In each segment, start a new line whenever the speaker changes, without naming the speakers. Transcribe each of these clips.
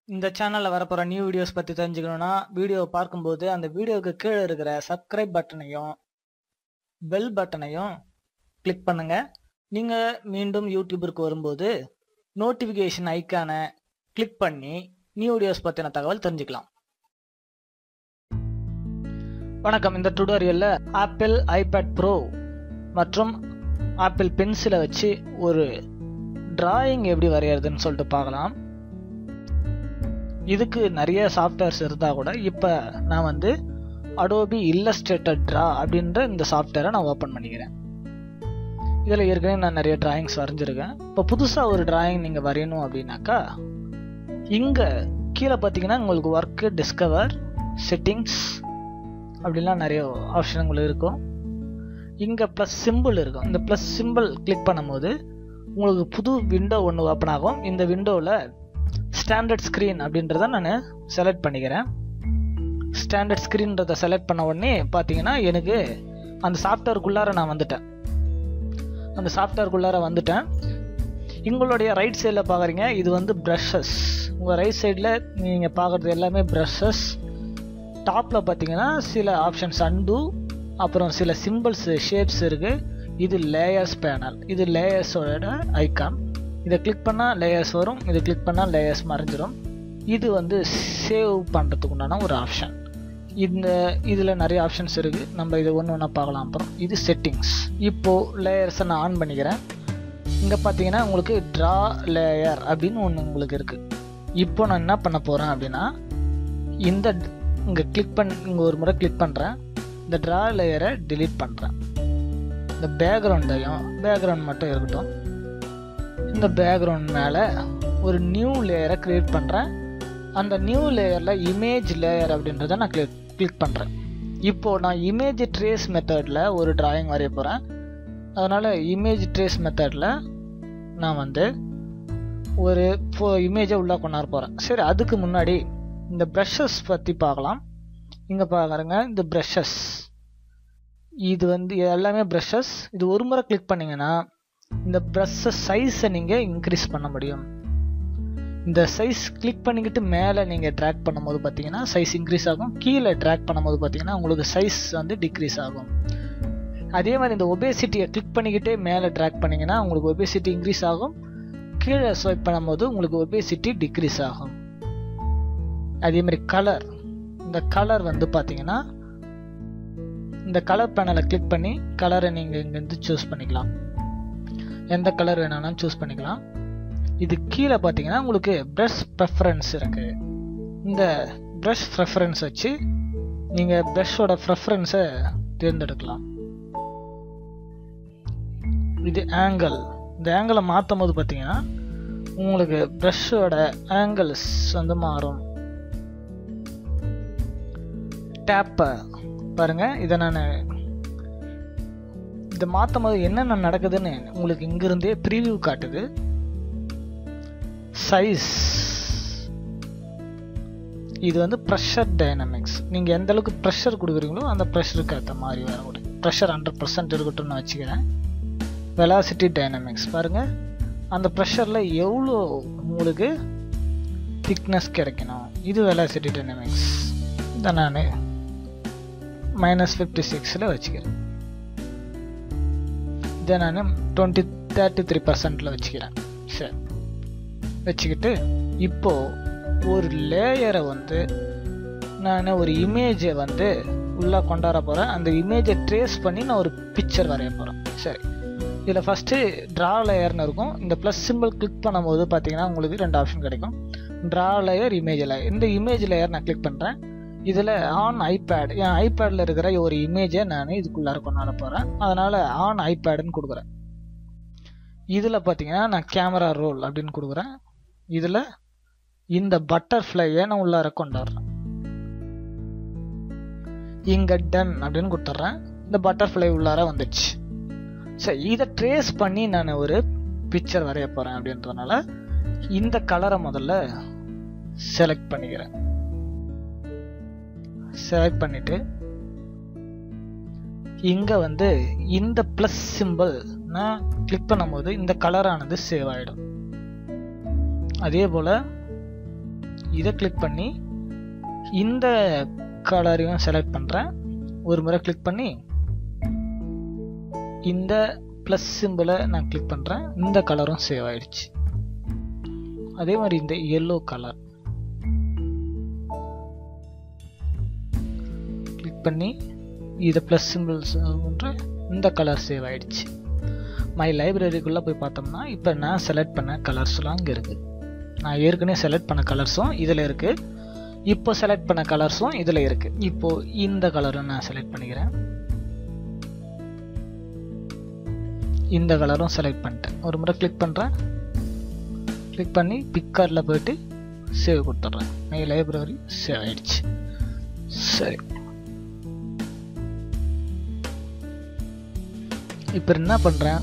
இந்த சேனல்ல வரப்போற நியூ வீடியோஸ் பத்தி தெரிஞ்சுக்கணும்னா வீடியோவை பார்க்கும்போது அந்த வீடியோவுக்கு கீழே இருக்கிற சப்ஸ்கிரைப் பட்டனையும் பெல் பட்டனையும் கிளிக் பண்ணுங்க நீங்க மீண்டும் யூடியூபிற்கு வரும்போது நோட்டிஃபிகேஷன் ஐக்கானை கிளிக் பண்ணி நியூ வீடியோஸ் பத்தின தகவல் தெரிஞ்சுக்கலாம் வணக்கம் இந்த டுடோரியல்ல ஆப்பிள் ஐபேட் ப்ரோ மற்றும் ஆப்பிள் பென்சிலை வச்சு ஒரு டிராயிங் எப்படி வரையறதுன்னு சொல்லிட்டு பார்க்கலாம் இதுக்கு நிறைய சாஃப்ட்வேர்ஸ் இருந்தால் கூட இப்போ நான் வந்து அடோபி இல்லஸ்ட்ரேட்டர் ட்ரா அப்படின்ற இந்த சாஃப்ட்வேரை நான் ஓப்பன் பண்ணிக்கிறேன் இதில் ஏற்கனவே நான் நிறைய டிராயிங்ஸ் வரைஞ்சிருக்கேன் இப்போ புதுசாக ஒரு டிராயிங் நீங்கள் வரையணும் அப்படின்னாக்கா இங்கே கீழே பார்த்தீங்கன்னா உங்களுக்கு ஒர்க்கு டிஸ்கவர் செட்டிங்ஸ் அப்படிலாம் நிறைய ஆப்ஷன்கள் இருக்கும் இங்கே ப்ளஸ் சிம்பிள் இருக்கும் இந்த ப்ளஸ் சிம்பிள் கிளிக் பண்ணும்போது உங்களுக்கு புது விண்டோ ஒன்று ஓப்பன் ஆகும் இந்த விண்டோவில் ஸ்டாண்டர்ட் ஸ்க்ரீன் அப்படின்றத நான் செலக்ட் பண்ணிக்கிறேன் ஸ்டாண்டர்ட் ஸ்க்ரீன்றதை செலக்ட் பண்ண உடனே பார்த்தீங்கன்னா எனக்கு அந்த சாஃப்ட்வேருக்குள்ளார நான் வந்துட்டேன் அந்த சாஃப்ட்வேருக்குள்ளார வந்துட்டேன் உங்களுடைய ரைட் சைடில் பார்க்குறீங்க இது வந்து ப்ரஷஸ் உங்கள் ரைட் சைடில் நீங்கள் பார்க்குறது எல்லாமே ப்ரஷஸ் டாப்பில் பார்த்தீங்கன்னா சில ஆப்ஷன்ஸ் அண்டு அப்புறம் சில சிம்பிள்ஸ் ஷேப்ஸ் இருக்குது இது லேயர்ஸ் பேனல் இது லேயர்ஸோட ஐக்கான் இதை கிளிக் பண்ணால் லேயர்ஸ் வரும் இதை கிளிக் பண்ணால் லேயர்ஸ் மறைஞ்சிரும் இது வந்து சேவ் பண்ணுறதுக்கு உண்டான ஒரு ஆப்ஷன் இந்த இதில் நிறைய ஆப்ஷன்ஸ் இருக்குது நம்ம இதை ஒன்று ஒன்றா பார்க்கலாம் அப்புறம் இது செட்டிங்ஸ் இப்போது லேயர்ஸை நான் ஆன் பண்ணிக்கிறேன் இங்கே பார்த்தீங்கன்னா உங்களுக்கு ட்ரா லேயர் அப்படின்னு ஒன்று உங்களுக்கு இருக்குது இப்போ நான் என்ன பண்ண போகிறேன் அப்படின்னா இந்த இங்கே கிளிக் பண்ண இங்கே ஒரு முறை கிளிக் பண்ணுறேன் இந்த ட்ரா லேயரை டிலீட் பண்ணுறேன் இந்த பேக்ரவுண்டையும் பேக்ரவுண்ட் மட்டும் இருக்கட்டும் இந்த பேக்ரவுண்ட் மேலே ஒரு நியூ லேயரை க்ரியேட் பண்ணுறேன் அந்த நியூ லேயரில் இமேஜ் லேயர் அப்படின்றத நான் கிளிக் கிளிக் பண்ணுறேன் இப்போது நான் இமேஜ் ட்ரேஸ் மெத்தடில் ஒரு டிராயிங் வரைய போகிறேன் அதனால் இமேஜ் ட்ரேஸ் மெத்தடில் நான் வந்து ஒரு ஃபோ இமேஜை உள்ளே கொண்டாட போகிறேன் சரி அதுக்கு முன்னாடி இந்த ப்ரஷஸ் பற்றி பார்க்கலாம் இங்கே பார்க்குறேங்க இந்த ப்ரஷஸ் இது வந்து எல்லாமே ப்ரஷஸ் இது ஒரு முறை கிளிக் பண்ணிங்கன்னா இந்த ப்ரஷ்ஷஸ் சைஸை நீங்கள் இன்க்ரீஸ் பண்ண முடியும் இந்த சைஸ் கிளிக் பண்ணிக்கிட்டு மேலே நீங்கள் ட்ராக் பண்ணும்போது பார்த்தீங்கன்னா சைஸ் இன்க்ரீஸ் ஆகும் கீழே ட்ராக் பண்ணும்போது பார்த்தீங்கன்னா உங்களுக்கு சைஸ் வந்து டிக்ரீஸ் ஆகும் அதே மாதிரி இந்த ஒபேசிட்டியை கிளிக் பண்ணிக்கிட்டே மேலே ட்ராக் பண்ணிங்கன்னா உங்களுக்கு ஒபேசிட்டி இன்க்ரீஸ் ஆகும் கீழே ஸ்வைப் பண்ணும்போது உங்களுக்கு ஒபேசிட்டி டிக்ரீஸ் ஆகும் அதே மாதிரி கலர் இந்த கலர் வந்து பார்த்தீங்கன்னா இந்த கலர் பேனலை கிளிக் பண்ணி கலரை நீங்கள் இங்கேருந்து சூஸ் பண்ணிக்கலாம் எந்த கலர் வேணாலும் சூஸ் பண்ணிக்கலாம் இது கீழே பார்த்தீங்கன்னா உங்களுக்கு ப்ரஷ் ப்ரெஃபரன்ஸ் இருக்கு இந்த ப்ரஷ் ப்ரெஃபரன்ஸ் வச்சு நீங்கள் ப்ரஷோட ப்ரெஃபரன்ஸை தேர்ந்தெடுக்கலாம் இது ஆங்கிள் இந்த ஆங்கிளை மாற்றும் போது பார்த்தீங்கன்னா உங்களுக்கு ப்ரஷோட ஆங்கிள்ஸ் வந்து மாறும் டேப்பை பாருங்க இதை நான் இதை மாற்றும் போது என்னென்ன நடக்குதுன்னு உங்களுக்கு இங்கிருந்தே ப்ரீவியூ காட்டுது சைஸ் இது வந்து ப்ரெஷர் டைனமிக்ஸ் நீங்கள் எந்த அளவுக்கு ப்ரெஷர் கொடுக்குறீங்களோ அந்த ப்ரெஷருக்கு ஏற்ற மாதிரி வரக்கூடிய ப்ரெஷர் ஹண்ட்ரட் பர்சன்ட் இருக்கட்டும்னு வச்சுக்கிறேன் வெலாசிட்டி டைனமிக்ஸ் பாருங்கள் அந்த ப்ரெஷரில் எவ்வளோ உங்களுக்கு திக்னஸ் கிடைக்கணும் இது வெலாசிட்டி டைனமிக்ஸ் இதை நான் மைனஸ் ஃபிஃப்டி சிக்ஸில் வச்சுக்கிறேன் இதை நான் டுவெண்ட்டி தேர்ட்டி த்ரீ பர்சன்டில் வச்சுக்கிறேன் சரி வச்சுக்கிட்டு இப்போது ஒரு லேயரை வந்து நான் ஒரு இமேஜை வந்து உள்ளே கொண்டாட போகிறேன் அந்த இமேஜை ட்ரேஸ் பண்ணி நான் ஒரு பிக்சர் வரைய போகிறேன் சரி இதில் ஃபஸ்ட்டு ட்ரா லேயர்னு இருக்கும் இந்த ப்ளஸ் சிம்பிள் கிளிக் பண்ணும்போது பார்த்தீங்கன்னா உங்களுக்கு ரெண்டு ஆப்ஷன் கிடைக்கும் ட்ரா லேயர் இமேஜ் லேயர் இந்த இமேஜ் லேயர் நான் கிளிக் பண்ணுறேன் இதில் ஆன் ஐபேட் என் ஐபேடில் இருக்கிற ஒரு இமேஜை நான் இதுக்குள்ளார கொண்டாட போகிறேன் அதனால் ஆன் ஐபேடுன்னு கொடுக்குறேன் இதில் பார்த்தீங்கன்னா நான் கேமரா ரோல் அப்படின்னு கொடுக்குறேன் இதில் இந்த பட்டர்ஃப்ளையை நான் உள்ளார கொண்டாடுறேன் இங்கே டன் அப்படின்னு கொடுத்துட்றேன் இந்த பட்டர்ஃப்ளை உள்ளார வந்துடுச்சு சரி இதை ட்ரேஸ் பண்ணி நான் ஒரு பிக்சர் வரைய போகிறேன் அப்படின்றதுனால இந்த கலரை முதல்ல செலக்ட் பண்ணிக்கிறேன் செலக்ட் பண்ணிட்டு இங்க வந்து இந்த பிளஸ் சிம்பிள் நான் கிளிக் பண்ணும்போது இந்த கலரானது சேவ் ஆயிடும் அதே போல இதை கிளிக் பண்ணி இந்த கலரையும் செலக்ட் பண்ணுறேன் ஒரு முறை கிளிக் பண்ணி இந்த ப்ளஸ் சிம்பிளை நான் கிளிக் பண்ணுறேன் இந்த கலரும் சேவ் ஆயிடுச்சு அதே மாதிரி இந்த எல்லோ கலர் கிளிக் பண்ணி இதை ப்ளஸ் சிம்பிள்ஸ் இந்த கலர் சேவ் ஆயிடுச்சு மை லைப்ரரிக்குள்ளே போய் பார்த்தோம்னா இப்போ நான் செலக்ட் பண்ண கலர்ஸ்லாம் இங்கே இருக்குது நான் ஏற்கனவே செலக்ட் பண்ண கலர்ஸும் இதில் இருக்குது இப்போ செலக்ட் பண்ண கலர்ஸும் இதில் இருக்குது இப்போ இந்த கலரும் நான் செலக்ட் பண்ணிக்கிறேன் இந்த கலரும் செலக்ட் பண்ணிட்டேன் ஒரு முறை கிளிக் பண்ணுறேன் கிளிக் பண்ணி பிக்கரில் போயிட்டு சேவ் கொடுத்துட்றேன் மை லைப்ரரி சேவ் ஆயிடுச்சு சரி இப்போ என்ன பண்ணுறேன்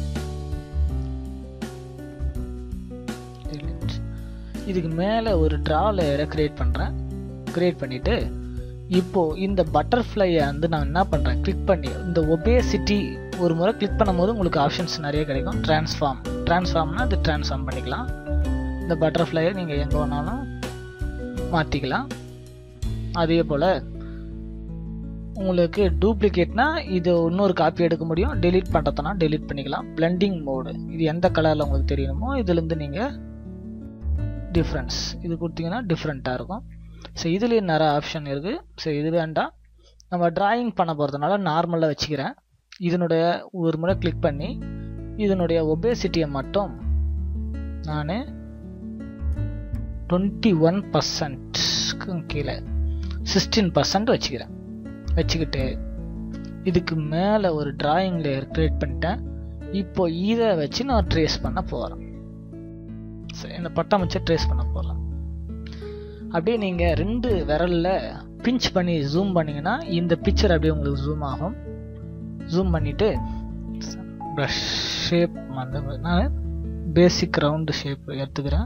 இதுக்கு மேலே ஒரு ட்ரா லேயரை க்ரியேட் பண்ணுறேன் க்ரியேட் பண்ணிவிட்டு இப்போது இந்த பட்டர்ஃப்ளையை வந்து நான் என்ன பண்ணுறேன் கிளிக் பண்ணி இந்த ஒபேசிட்டி ஒரு முறை கிளிக் பண்ணும்போது உங்களுக்கு ஆப்ஷன்ஸ் நிறைய கிடைக்கும் ட்ரான்ஸ்ஃபார்ம் ட்ரான்ஸ்ஃபார்ம்னா அது ட்ரான்ஸ்ஃபார்ம் பண்ணிக்கலாம் இந்த பட்டர்ஃப்ளையை நீங்கள் எங்கே வேணாலும் மாற்றிக்கலாம் அதே போல் உங்களுக்கு டூப்ளிகேட்னா இது இன்னொரு காப்பி எடுக்க முடியும் டெலீட் பண்ணுறதுனா டெலீட் பண்ணிக்கலாம் பிளெண்டிங் மோடு இது எந்த கலரில் உங்களுக்கு தெரியணுமோ இதுலேருந்து நீங்கள் டிஃப்ரென்ஸ் இது கொடுத்தீங்கன்னா டிஃப்ரெண்ட்டாக இருக்கும் ஸோ இதுலேயும் நிறைய ஆப்ஷன் இருக்குது ஸோ இது வேண்டாம் நம்ம ட்ராயிங் பண்ண போகிறதுனால நார்மலாக வச்சுக்கிறேன் இதனுடைய ஒரு முறை கிளிக் பண்ணி இதனுடைய ஒபேசிட்டியை மட்டும் நான் டுவெண்ட்டி ஒன் பர்சன்ட்க்கு கீழே சிக்ஸ்டீன் பர்சன்ட் வச்சுக்கிறேன் வச்சுக்கிட்டு இதுக்கு மேலே ஒரு டிராயிங் லேயர் க்ரியேட் பண்ணிட்டேன் இப்போ இதை வச்சு நான் ட்ரேஸ் பண்ண போகிறேன் சரி இந்த பட்டாமச்சை ட்ரேஸ் பண்ண போகிறேன் அப்படியே நீங்கள் ரெண்டு விரலில் பிஞ்ச் பண்ணி ஜூம் பண்ணிங்கன்னா இந்த பிக்சர் அப்படியே உங்களுக்கு ஜூம் ஆகும் ஜூம் பண்ணிவிட்டு ப்ரஷ் ஷேப் வந்து நான் பேசிக் ரவுண்டு ஷேப் எடுத்துக்கிறேன்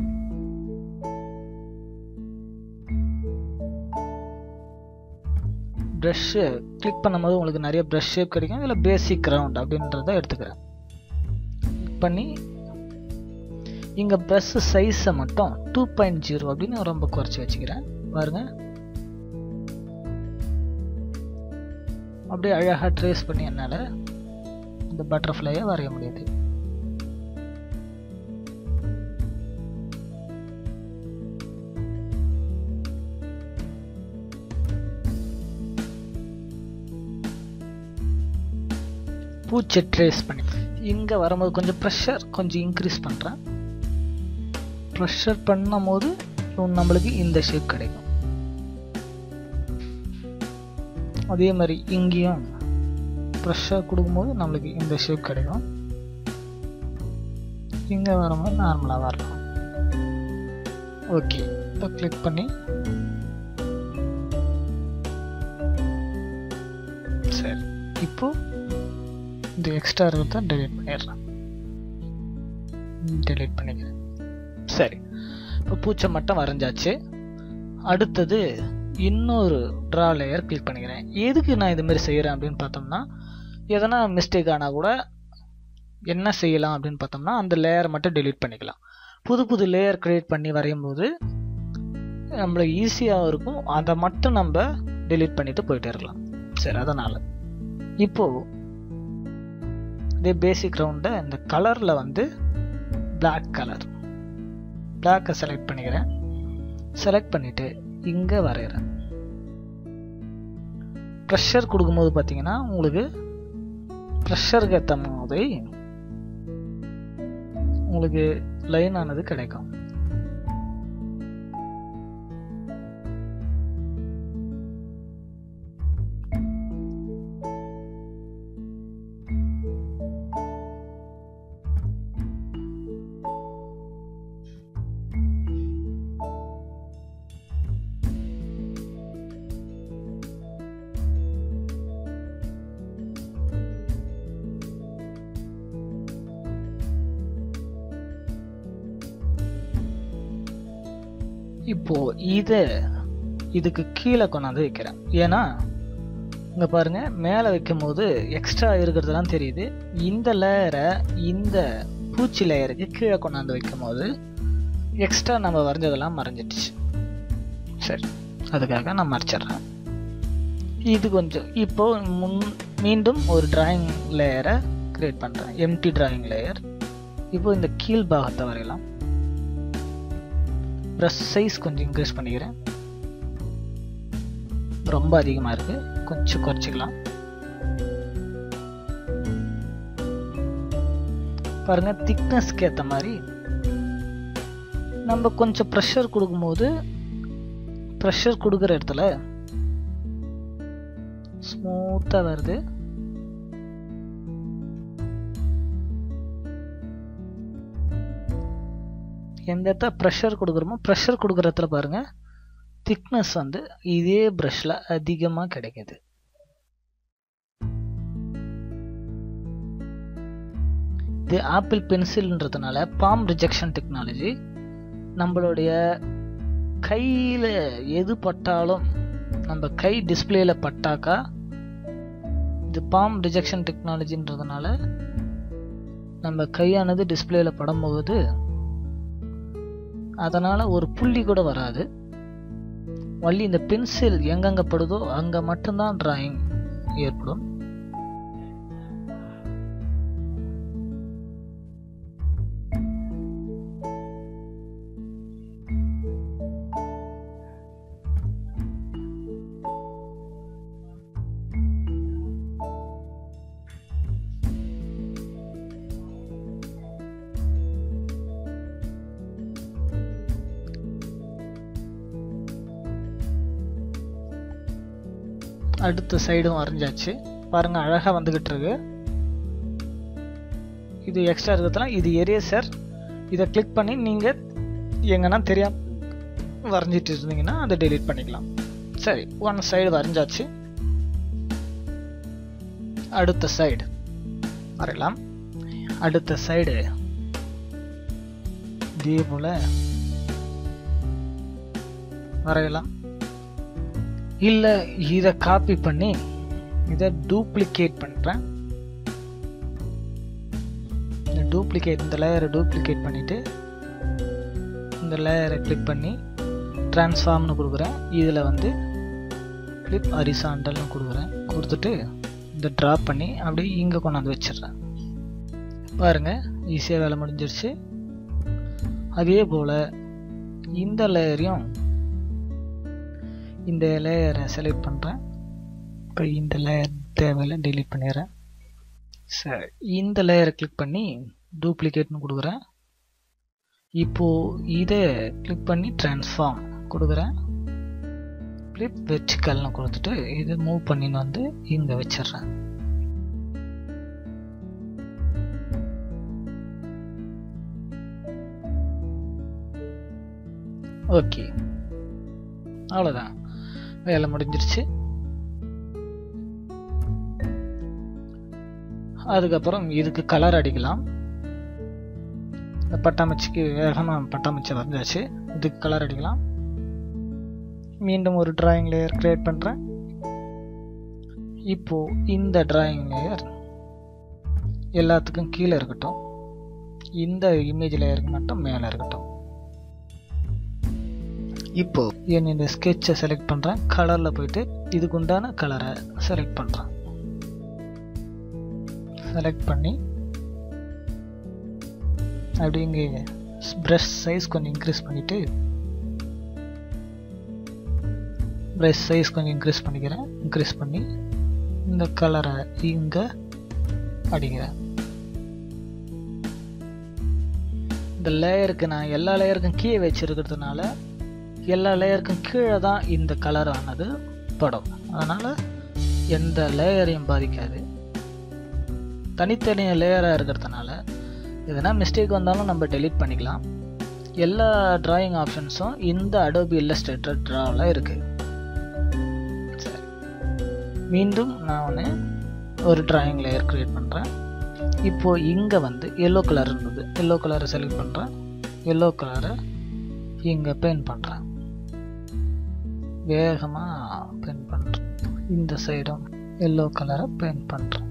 ப்ரஷ்ஷு கிளிக் பண்ணும்போது உங்களுக்கு நிறைய ப்ரஷ் ஷேப் கிடைக்கும் இதில் பேசிக் ரவுண்ட் அப்படின்றத எடுத்துக்கிறேன் கிளிக் பண்ணி இங்கே ப்ரஷ் சைஸை மட்டும் டூ பாயிண்ட் ஜீரோ அப்படின்னு ரொம்ப குறைச்சி வச்சுக்கிறேன் பாருங்க அப்படியே அழகாக ட்ரேஸ் பண்ணி என்னால் இந்த பட்டர்ஃப்ளையை வரைய முடியுது பூச்சை ட்ரேஸ் பண்ணி இங்கே வரும்போது கொஞ்சம் ப்ரெஷர் கொஞ்சம் இன்க்ரீஸ் பண்ணுறேன் ப்ரெஷர் பண்ணும் போது நம்மளுக்கு இந்த ஷேப் கிடைக்கும் அதே மாதிரி இங்கேயும் ப்ரெஷர் கொடுக்கும்போது நம்மளுக்கு இந்த ஷேப் கிடைக்கும் இங்கே வரும்போது நார்மலாக வரலாம் ஓகே இப்போ கிளிக் பண்ணி சரி இப்போ இந்த எக்ஸ்ட்ரா இருக்கிறத டெலீட் பண்ணிடுறேன் டெலீட் பண்ணிக்கிறேன் சரி இப்போ பூச்சை மட்டும் வரைஞ்சாச்சு அடுத்தது இன்னொரு ட்ரா லேயர் கிளிக் பண்ணிக்கிறேன் எதுக்கு நான் இது மாதிரி செய்கிறேன் அப்படின்னு பார்த்தோம்னா எதனா மிஸ்டேக் ஆனால் கூட என்ன செய்யலாம் அப்படின்னு பார்த்தோம்னா அந்த லேயரை மட்டும் டெலீட் பண்ணிக்கலாம் புது புது லேயர் க்ரியேட் பண்ணி வரையும் போது நம்மளுக்கு ஈஸியாக இருக்கும் அதை மட்டும் நம்ம டெலீட் பண்ணிட்டு போயிட்டே இருக்கலாம் சரி அதனால் இப்போது இதே பேசிக் ரவுண்டை இந்த கலரில் வந்து பிளாக் கலர் பிளாக்கை செலக்ட் பண்ணிக்கிறேன் செலக்ட் பண்ணிவிட்டு இங்கே வரைகிறேன் ப்ரெஷர் கொடுக்கும்போது பார்த்தீங்கன்னா உங்களுக்கு ப்ரெஷருக்கு ஏற்ற மாதிரி உங்களுக்கு லைன் ஆனது கிடைக்கும் இப்போ இதை இதுக்கு கீழே கொண்டாந்து வைக்கிறேன் ஏன்னா இங்கே பாருங்க மேலே வைக்கும் போது எக்ஸ்ட்ரா இருக்கிறதுலாம் தெரியுது இந்த லேயரை இந்த பூச்சி லேயருக்கு கீழே கொண்டாந்து வைக்கும் போது எக்ஸ்ட்ரா நம்ம வரைஞ்சதெல்லாம் மறைஞ்சிடுச்சு சரி அதுக்காக நான் மறைச்சிட்றேன் இது கொஞ்சம் இப்போ முன் மீண்டும் ஒரு டிராயிங் லேயரை கிரியேட் பண்ணுறேன் எம்டி டிராயிங் லேயர் இப்போ இந்த கீழ் பாகத்தை வரையலாம் ப்ரஷ் சைஸ் கொஞ்சம் இன்க்ரீஸ் பண்ணிக்கிறேன் ரொம்ப அதிகமாக இருக்குது கொஞ்சம் குறைச்சிக்கலாம் பாருங்க திக்னஸ்க்கு ஏற்ற மாதிரி நம்ம கொஞ்சம் ப்ரெஷர் கொடுக்கும்போது ப்ரெஷர் கொடுக்குற இடத்துல ஸ்மூத்தாக வருது எந்த இடத்துல ப்ரெஷர் கொடுக்குறோமோ ப்ரெஷர் கொடுக்குற இடத்துல பாருங்க திக்னஸ் வந்து இதே ப்ரஷில் அதிகமாக கிடைக்குது இது ஆப்பிள் பென்சில்ன்றதுனால பாம் ரிஜெக்ஷன் டெக்னாலஜி நம்மளுடைய கையில் எது பட்டாலும் நம்ம கை டிஸ்பிளேல பட்டாக்கா இது பாம் ரிஜெக்ஷன் டெக்னாலஜின்றதுனால நம்ம கையானது டிஸ்பிளேல படும்போது அதனால் ஒரு புள்ளி கூட வராது வள்ளி இந்த பென்சில் எங்கெங்க படுதோ அங்கே மட்டும்தான் டிராயிங் ஏற்படும் அடுத்த சைடும் வரைஞ்சாச்சு பாருங்க அழகா வந்துகிட்டு இருக்கு இது எக்ஸ்ட்ரா இருக்கிறதுல இது எரேசர் இதை கிளிக் பண்ணி நீங்க எங்கன்னா தெரியாம வரைஞ்சிட்டு இருந்தீங்கன்னா அதை டெலீட் பண்ணிக்கலாம் சரி ஒன் சைடு வரைஞ்சாச்சு அடுத்த சைடு வரையலாம் அடுத்த சைடு இதே போல வரையலாம் இல்லை இதை காப்பி பண்ணி இதை டூப்ளிகேட் பண்ணுறேன் இந்த டூப்ளிகேட் இந்த லேயரை டூப்ளிகேட் பண்ணிவிட்டு இந்த லேயரை கிளிக் பண்ணி ட்ரான்ஸ்ஃபார்ம்னு கொடுக்குறேன் இதில் வந்து கிளிப் ஹரிசாண்டல்னு கொடுக்குறேன் கொடுத்துட்டு இந்த ட்ராப் பண்ணி அப்படியே இங்கே கொண்டாந்து வச்சிடுறேன் பாருங்கள் ஈஸியாக வேலை முடிஞ்சிருச்சு அதே போல் இந்த லேயரையும் இந்த லேயரை செலக்ட் பண்ணுறேன் இப்போ இந்த லேயர் தேவையில்லை டெலீட் பண்ணிடுறேன் சரி இந்த லேயரை கிளிக் பண்ணி டூப்ளிகேட்னு கொடுக்குறேன் இப்போது இதை கிளிக் பண்ணி ட்ரான்ஸ்ஃபார்ம் கொடுக்குறேன் ஃப்ளிப் வெர்டிக்கல்னு கொடுத்துட்டு இதை மூவ் பண்ணின்னு வந்து இங்கே வச்சிடுறேன் ஓகே அவ்வளோதான் வேலை முடிஞ்சிருச்சு அதுக்கப்புறம் இதுக்கு கலர் அடிக்கலாம் இந்த பட்டாம்பூச்சிக்கு வேகமாக பட்டாம்பூச்சி வரைஞ்சாச்சு இதுக்கு கலர் அடிக்கலாம் மீண்டும் ஒரு டிராயிங் லேயர் கிரியேட் பண்ணுறேன் இப்போ இந்த டிராயிங் லேயர் எல்லாத்துக்கும் கீழே இருக்கட்டும் இந்த இமேஜ் லேயருக்கு மட்டும் மேலே இருக்கட்டும் இப்போ என் இந்த ஸ்கெட்சை செலக்ட் பண்ணுறேன் கலரில் போயிட்டு இதுக்கு உண்டான கலரை செலக்ட் பண்ணுறேன் செலக்ட் பண்ணி அப்படி இங்கே ப்ரஷ் சைஸ் கொஞ்சம் இன்க்ரீஸ் பண்ணிவிட்டு ப்ரஷ் சைஸ் கொஞ்சம் இன்க்ரீஸ் பண்ணிக்கிறேன் இன்க்ரீஸ் பண்ணி இந்த கலரை இங்கே அடிக்கிறேன் இந்த லேயருக்கு நான் எல்லா லேயருக்கும் கீழே வச்சிருக்கிறதுனால எல்லா லேயருக்கும் கீழே தான் இந்த கலர் ஆனது படும் அதனால் எந்த லேயரையும் பாதிக்காது தனித்தனி லேயராக இருக்கிறதுனால எதனா மிஸ்டேக் வந்தாலும் நம்ம டெலீட் பண்ணிக்கலாம் எல்லா டிராயிங் ஆப்ஷன்ஸும் இந்த அடோபி இல்லஸ்ட்ரேட்டர் ட்ராவில் இருக்குது சரி மீண்டும் நான் ஒன்று ஒரு டிராயிங் லேயர் க்ரியேட் பண்ணுறேன் இப்போது இங்கே வந்து எல்லோ கலர் இருந்தது எல்லோ கலரை செலக்ட் பண்ணுறேன் எல்லோ கலரை இங்கே பெயிண்ட் பண்ணுறேன் வேகமாக பெயிண்ட் பண்ணுறேன் இந்த சைடும் எல்லோ கலரை பெயிண்ட் பண்ணுறேன்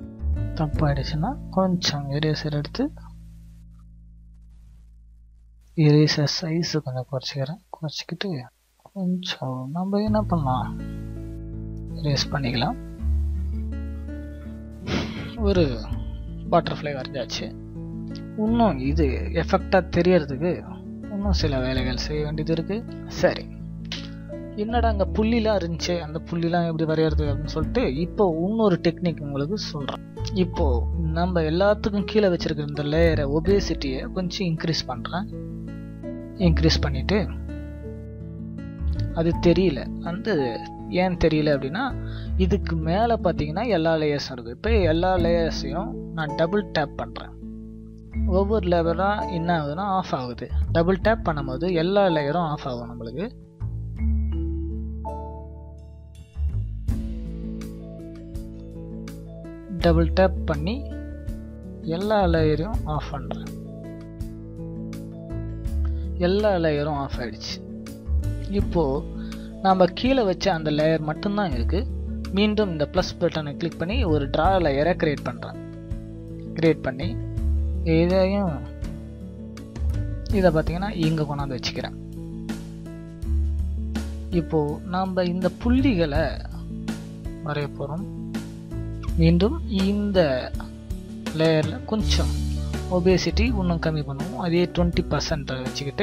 தப்பாயிடுச்சுன்னா கொஞ்சம் எரேசர் எடுத்து இரேசர் சைஸ் கொஞ்சம் குறைச்சிக்கிறேன் குறைச்சிக்கிட்டு கொஞ்சம் நம்ம என்ன பண்ணலாம் ரேஸ் பண்ணிக்கலாம் ஒரு பட்டர்ஃப்ளை வரைஞ்சாச்சு இன்னும் இது எஃபெக்டாக தெரியறதுக்கு இன்னும் சில வேலைகள் செய்ய வேண்டியது இருக்கு சரி என்னடா அங்கே புள்ளிலாம் இருந்துச்சு அந்த புள்ளிலாம் எப்படி வரையறது அப்படின்னு சொல்லிட்டு இப்போ இன்னொரு டெக்னிக் உங்களுக்கு சொல்கிறேன் இப்போ நம்ம எல்லாத்துக்கும் கீழே வச்சிருக்கிற இந்த லேயரை ஒபேசிட்டியை கொஞ்சம் இன்க்ரீஸ் பண்ணுறேன் இன்க்ரீஸ் பண்ணிட்டு அது தெரியல அந்த ஏன் தெரியல அப்படின்னா இதுக்கு மேலே பார்த்தீங்கன்னா எல்லா லேயர்ஸும் இருக்குது இப்போ எல்லா லேயர்ஸையும் நான் டபுள் டேப் பண்ணுறேன் ஒவ்வொரு லேயராக என்ன ஆகுதுன்னா ஆஃப் ஆகுது டபுள் டேப் பண்ணும்போது எல்லா லேயரும் ஆஃப் ஆகும் நம்மளுக்கு டபுள் டேப் பண்ணி எல்லா லேயரையும் ஆஃப் பண்ணுறேன் எல்லா லேயரும் ஆஃப் ஆயிடுச்சு இப்போது நம்ம கீழே வச்ச அந்த லேயர் மட்டும்தான் இருக்குது மீண்டும் இந்த ப்ளஸ் பட்டனை கிளிக் பண்ணி ஒரு ட்ரா லேயரை க்ரியேட் பண்ணுறேன் க்ரியேட் பண்ணி இதையும் இதை பார்த்தீங்கன்னா இங்கே கொண்டாந்து வச்சுக்கிறேன் இப்போது நாம் இந்த புள்ளிகளை வரைய போகிறோம் மீண்டும் இந்த லேயரில் கொஞ்சம் ஒபேசிட்டி இன்னும் கம்மி பண்ணுவோம் அதே டுவெண்ட்டி பர்சன்ட் வச்சுக்கிட்டு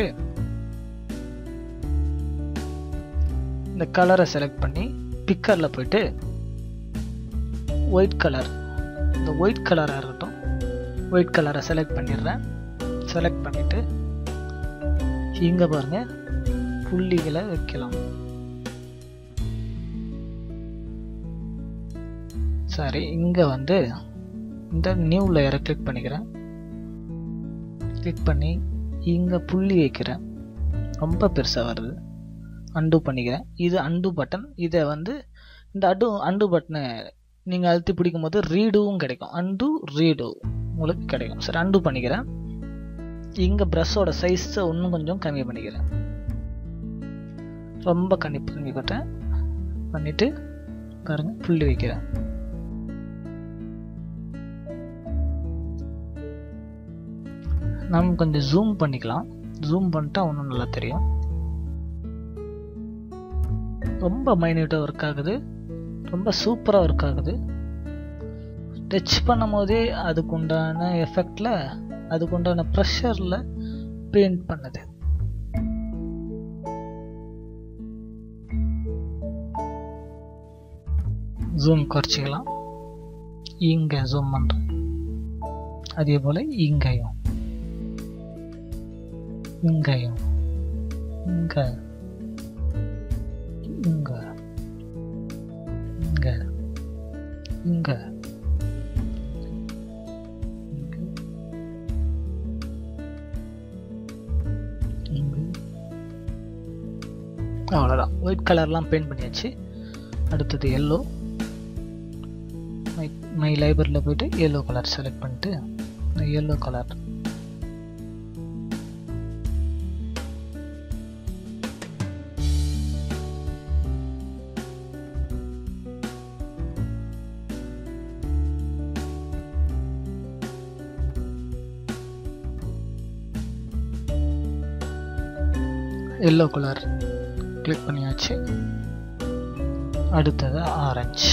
இந்த கலரை செலக்ட் பண்ணி பிக்கரில் போயிட்டு ஒயிட் கலர் இந்த ஒயிட் கலராக இருக்கட்டும் ஒயிட் கலரை செலக்ட் பண்ணிடுறேன் செலக்ட் பண்ணிவிட்டு இங்கே பாருங்க புள்ளிகளை வைக்கலாம் சரி இங்கே வந்து இந்த நியூ லேயரை கிளிக் பண்ணிக்கிறேன் கிளிக் பண்ணி இங்கே புள்ளி வைக்கிறேன் ரொம்ப பெருசாக வருது அண்டு பண்ணிக்கிறேன் இது அண்டு பட்டன் இதை வந்து இந்த அடு அண்டு பட்டனை நீங்கள் அழுத்தி பிடிக்கும் போது ரீடுவும் கிடைக்கும் அண்டு ரீடு உங்களுக்கு கிடைக்கும் சரி அண்டு பண்ணிக்கிறேன் இங்கே ப்ரஷ்ஷோட சைஸை இன்னும் கொஞ்சம் கம்மி பண்ணிக்கிறேன் ரொம்ப கம்மி பண்ணிக்கிட்டேன் பண்ணிவிட்டு பாருங்கள் புள்ளி வைக்கிறேன் நம்ம கொஞ்சம் ஜூம் பண்ணிக்கலாம் ஜூம் பண்ணிட்டா இன்னும் நல்லா தெரியும் ரொம்ப மைன்யூட்டாக ஒர்க் ஆகுது ரொம்ப சூப்பராக ஒர்க் ஆகுது டச் பண்ணும் போதே அதுக்கு உண்டான எஃபெக்டில் அதுக்கு உண்டான ப்ரெஷரில் பெயிண்ட் பண்ணுது ஜூம் குறைச்சிக்கலாம் இங்கே ஜூம் பண்ணுறேன் அதே போல் இங்கேயும் இங்கேயும் இங்கே இங்க இங்க இங்க அவ்வளோதான் ஒயிட் கலர்லாம் பெயிண்ட் பண்ணியாச்சு அடுத்தது எல்லோ மை மை லைப்ரரியில் போயிட்டு எல்லோ கலர் செலக்ட் பண்ணிட்டு yellow colour yellow colour click பண்ணியாச்சு அடுத்தது ஆரஞ்சு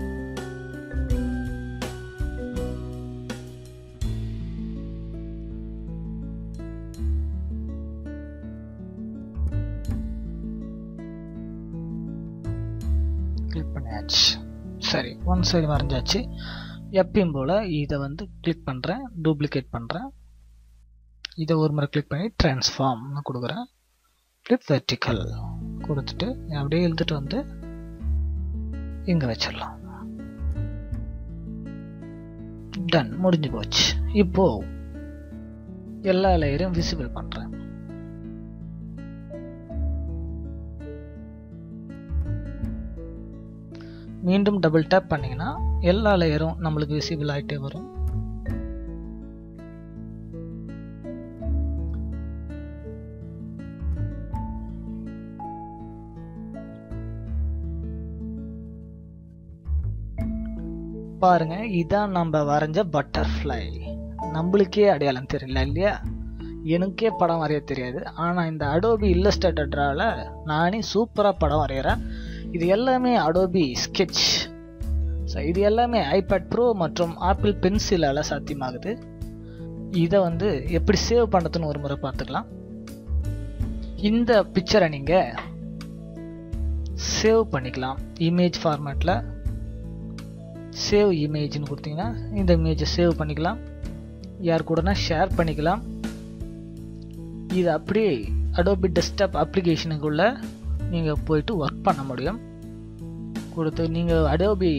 கிளிக் பண்ணியாச்சு சரி ஒன் சைடு வரைஞ்சாச்சு எப்பயும் போல் இதை வந்து கிளிக் பண்ணுறேன் டூப்ளிகேட் பண்ணுறேன் இதை ஒரு முறை கிளிக் பண்ணி ட்ரான்ஸ்ஃபார்ம்னு கொடுக்குறேன் ஃப்ளிப் வெர்டிக்கல் கொடுத்துட்டு அப்படியே இழுத்துட்டு வந்து இங்கே வச்சிடலாம் டன் முடிஞ்சு போச்சு இப்போ எல்லா லேயரையும் விசிபிள் பண்ணுறேன் மீண்டும் டபுள் டேப் பண்ணிங்கன்னா எல்லா லேயரும் நம்மளுக்கு விசிபிள் ஆகிட்டே வரும் பாருங்க இதான் நம்ம வரைஞ்ச பட்டர்ஃப்ளை நம்மளுக்கே அடையாளம் தெரியல இல்லையா எனக்கே படம் வரைய தெரியாது ஆனால் இந்த அடோபி இல்லஸ்ட்ரேட்டர் ட்ராவில் நானே சூப்பராக படம் வரைகிறேன் இது எல்லாமே அடோபி ஸ்கெட்ச் ஸோ இது எல்லாமே ஐபேட் ப்ரோ மற்றும் ஆப்பிள் பென்சிலால் சாத்தியமாகுது இதை வந்து எப்படி சேவ் பண்ணுறதுன்னு ஒரு முறை பார்த்துக்கலாம் இந்த பிக்சரை நீங்கள் சேவ் பண்ணிக்கலாம் இமேஜ் ஃபார்மேட்டில் சேவ் இமேஜ்னு கொடுத்தீங்கன்னா இந்த இமேஜை சேவ் பண்ணிக்கலாம் யார் கூடனா ஷேர் பண்ணிக்கலாம் இது அப்படியே அடோபி டெஸ்க்டாப் அப்ளிகேஷனுக்குள்ளே நீங்கள் போயிட்டு ஒர்க் பண்ண முடியும் கொடுத்து நீங்கள் அடோபி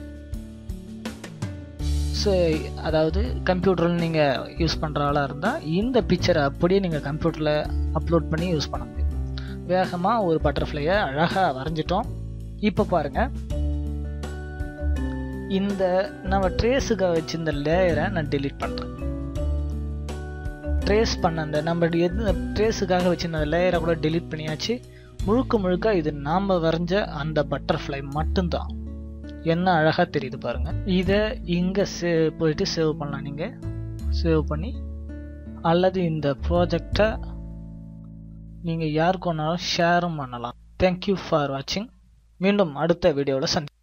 ஸோ அதாவது கம்ப்யூட்டரில் நீங்கள் யூஸ் பண்ணுற ஆளாக இருந்தால் இந்த பிக்சரை அப்படியே நீங்கள் கம்ப்யூட்டரில் அப்லோட் பண்ணி யூஸ் பண்ண முடியும் வேகமாக ஒரு பட்டர்ஃப்ளையை அழகாக வரைஞ்சிட்டோம் இப்போ பாருங்கள் இந்த நம்ம ட்ரேஸுக்காக வச்சிருந்த லேயரை நான் டெலீட் பண்ணுறேன் ட்ரேஸ் பண்ண அந்த நம்ம எது ட்ரேஸுக்காக வச்சிருந்த லேயரை கூட டெலீட் பண்ணியாச்சு முழுக்க முழுக்க இது நாம் வரைஞ்ச அந்த பட்டர்ஃப்ளை மட்டும்தான் என்ன அழகாக தெரியுது பாருங்க இதை இங்கே சே போயிட்டு சேவ் பண்ணலாம் நீங்கள் சேவ் பண்ணி அல்லது இந்த ப்ராஜெக்டை நீங்கள் யாருக்கு வேணாலும் ஷேரும் பண்ணலாம் தேங்க்யூ ஃபார் வாட்சிங் மீண்டும் அடுத்த வீடியோவில் சந்தி